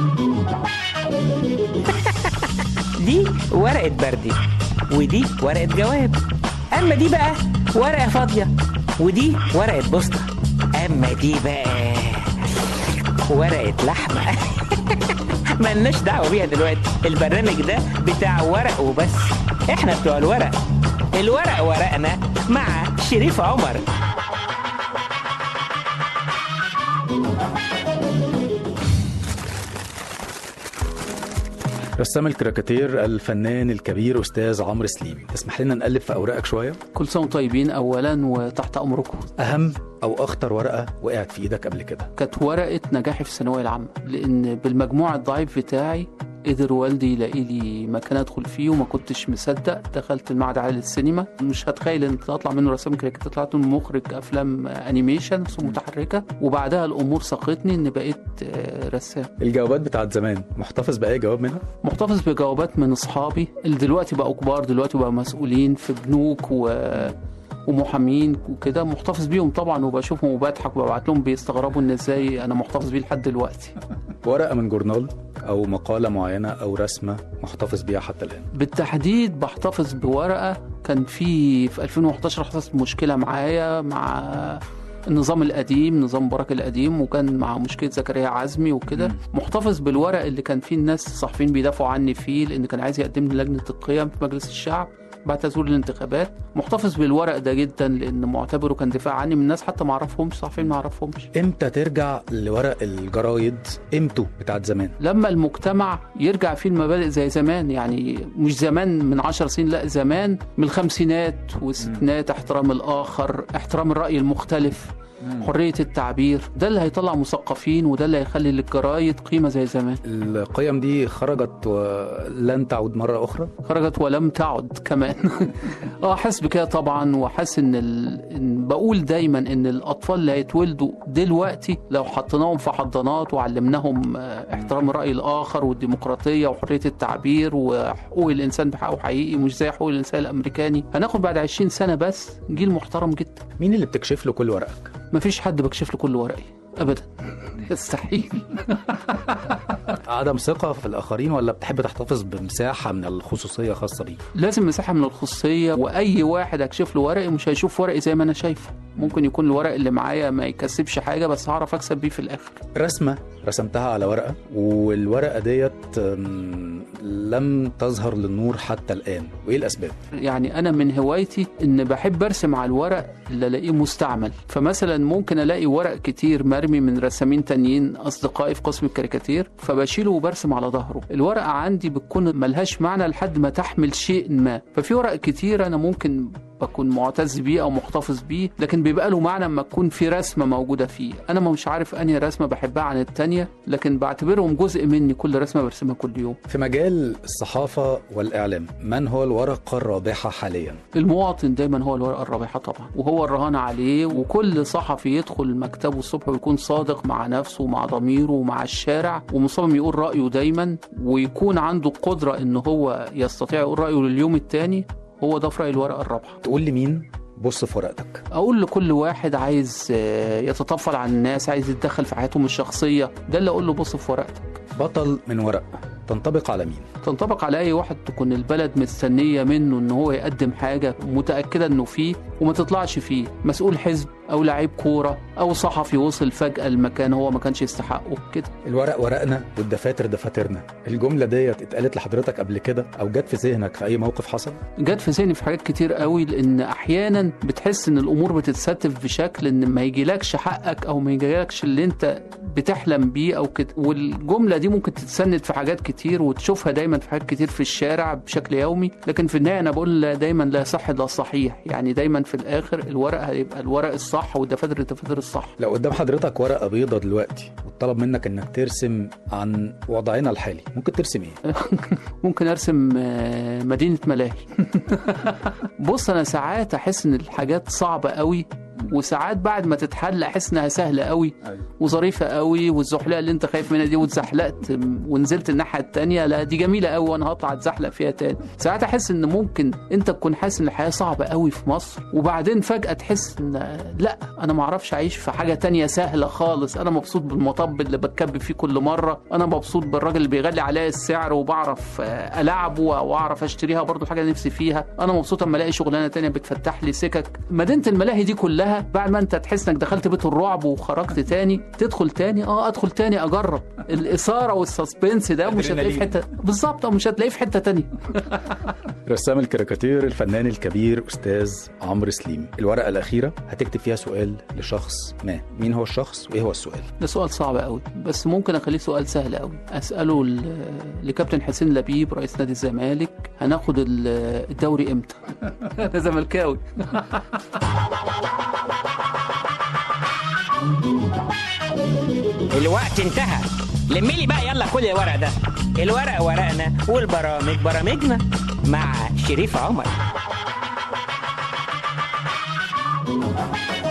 دي ورقة بردي ودي ورقة جواب أما دي بقى ورقة فاضية ودي ورقة بوسطة أما دي بقى ورقة لحمة ملناش دعوة بيها دلوقتي البرنامج ده بتاع ورق وبس احنا بتوع الورق الورق ورقنا مع شريف عمر رسام الكاريكاتير الفنان الكبير استاذ عمرو سليم تسمح لنا نقلب في اوراقك شويه كل سنه وانتم طيبين اولا وتحت امركم اهم او اخطر ورقه وقعت في ايدك قبل كده كانت ورقه نجاحي في الثانويه العامه لان بالمجموع الضعيف بتاعي قدر والدي يلاقي لي مكان ادخل فيه وما كنتش مصدق دخلت المعهد العالي للسينما مش هتخيل ان اطلع منه رسام كاريكاتير طلعت منه مخرج افلام انيميشن رسوم متحركه وبعدها الامور ساقتني ان بقيت آه، رسام الجوابات بتاعت زمان محتفظ باي جواب منها محتفظ بجوابات من اصحابي اللي دلوقتي بقوا كبار دلوقتي بقوا مسؤولين في بنوك و ومحامين وكده محتفظ بيهم طبعا وبشوفهم وبضحك وببعت لهم بيستغربوا ان ازاي انا محتفظ بيه لحد دلوقتي ورقه من جورنال او مقاله معينه او رسمه محتفظ بيها حتى الان بالتحديد بحتفظ بورقه كان في في 2011 حصلت مشكله معايا مع النظام القديم نظام مبارك القديم وكان مع مشكله زكريا عزمي وكده محتفظ بالورق اللي كان فيه الناس الصحفيين بيدافعوا عني فيه لان كان عايز يقدم لي لجنه القيم في مجلس الشعب بعد تزوير الانتخابات محتفظ بالورق ده جدا لان معتبره كان دفاع عني من ناس حتى ما اعرفهمش صحفيين ما اعرفهمش امتى ترجع لورق الجرايد قيمته بتاعت زمان لما المجتمع يرجع فيه المبادئ زي زمان يعني مش زمان من عشر سنين لا زمان من الخمسينات والستينات احترام الآخر احترام الرأي المختلف حرية التعبير ده اللي هيطلع مثقفين وده اللي هيخلي للجرايد قيمة زي زمان القيم دي خرجت ولن تعود مره اخرى خرجت ولم تعد كمان اه حاسس بكده طبعا وحاسس ان, ال... إن بقول دايما ان الاطفال اللي هيتولدوا دلوقتي لو حطيناهم في حضانات وعلمناهم آه، احترام الراي الاخر والديمقراطيه وحريه التعبير وحقوق الانسان بحقه حقيقي مش زي حقوق الانسان الامريكاني هناخد بعد 20 سنه بس جيل محترم جدا مين اللي بتكشف له كل ورقك مفيش حد بكشف له كل ورقي ابدا يستحيل عدم ثقه في الاخرين ولا بتحب تحتفظ بمساحه من الخصوصيه خاصه بيك لازم مساحه من الخصوصيه واي واحد اكشف له ورقي مش هيشوف ورقي زي ما انا شايفه ممكن يكون الورق اللي معايا ما يكسبش حاجه بس هعرف اكسب بيه في الاخر رسمه رسمتها على ورقه والورقه ديت أم، لم تظهر للنور حتى الان وايه الاسباب يعني انا من هوايتي ان بحب ارسم على الورق اللي الاقيه مستعمل فمثلا ممكن الاقي ورق كتير مرمي من رسامين تانيين اصدقائي في قسم الكاريكاتير فبشيله وبرسم على ظهره الورقه عندي بتكون ملهاش معنى لحد ما تحمل شيء ما ففي ورق كتير انا ممكن بكون معتز بيه او محتفظ بيه لكن بيبقى له معنى لما تكون في رسمه موجوده فيه انا ما مش عارف انهي رسمه بحبها عن التانيه لكن بعتبرهم جزء مني كل رسمه برسمها كل يوم في مجال الصحافه والاعلام من هو الورقه الرابحه حاليا المواطن دايما هو الورقه الرابحه طبعا وهو الرهان عليه وكل صحفي يدخل مكتبه الصبح ويكون صادق مع نفسه ومع ضميره ومع الشارع ومصمم يقول رايه دايما ويكون عنده قدره ان هو يستطيع يقول رايه لليوم التاني هو ده في رايي الورقه الرابحه تقول لمين بص في ورقتك اقول لكل واحد عايز آه، يتطفل على الناس عايز يتدخل في حياتهم الشخصيه ده اللي اقول له بص في ورقتك بطل من ورق تنطبق على مين تنطبق على اي واحد تكون البلد مستنيه منه ان هو يقدم حاجه متاكده انه فيه وما تطلعش فيه مسؤول حزب او لعيب كوره او صحفي وصل فجاه لمكان هو ما كانش يستحقه كده الورق ورقنا والدفاتر دفاترنا الجمله ديت اتقالت لحضرتك قبل كده او جت في ذهنك في اي موقف حصل جت في ذهني في حاجات كتير قوي لان احيانا بتحس ان الامور بتتستف بشكل ان ما يجيلكش حقك او ما يجيلكش اللي انت بتحلم بيه او كده والجمله دي ممكن تتسند في حاجات كتير وتشوفها دايما في حاجات كتير في الشارع بشكل يومي لكن في النهايه انا بقول دايما لا صح لا صحيح يعني دايما في الاخر الورق هيبقى الورق الصح والدفاتر الدفاتر الصح لو قدام حضرتك ورقه بيضه دلوقتي وطلب منك انك ترسم عن وضعنا الحالي ممكن ترسم ايه ممكن ارسم آه، مدينه ملاهي بص انا ساعات احس ان الحاجات صعبه قوي وساعات بعد ما تتحل احس انها سهله قوي أيوة. وظريفه قوي والزحلقه اللي انت خايف منها دي واتزحلقت ونزلت الناحيه التانية لا دي جميله قوي وانا هطلع اتزحلق فيها تاني ساعات احس ان ممكن انت تكون حاسس ان الحياه صعبه قوي في مصر وبعدين فجاه تحس ان لا انا ما اعرفش اعيش في حاجه تانية سهله خالص انا مبسوط بالمطب اللي بتكب فيه كل مره انا مبسوط بالراجل اللي بيغلي عليا السعر وبعرف آه، العبه واعرف اشتريها برضو حاجه نفسي فيها انا مبسوط اما الاقي شغلانه تانية بتفتح لي سكك مدينه الملاهي دي كلها بعد ما انت تحس انك دخلت بيت الرعب وخرجت تاني تدخل تاني اه ادخل تاني اجرب الاثاره والسسبنس ده مش هتلاقيه في حته بالظبط آه، مش هتلاقيه في حته تانية رسام الكاريكاتير الفنان الكبير استاذ عمرو سليم الورقه الاخيره هتكتب فيها سؤال لشخص ما مين هو الشخص وايه هو السؤال ده سؤال صعب قوي بس ممكن اخليه سؤال سهل قوي اساله ل- لكابتن حسين لبيب رئيس نادي الزمالك هناخد ال- الدوري امتى انا زملكاوي الوقت انتهى لمي لي بقى يلا كل الورق ده الورق ورقنا والبرامج برامجنا مع شريف عمر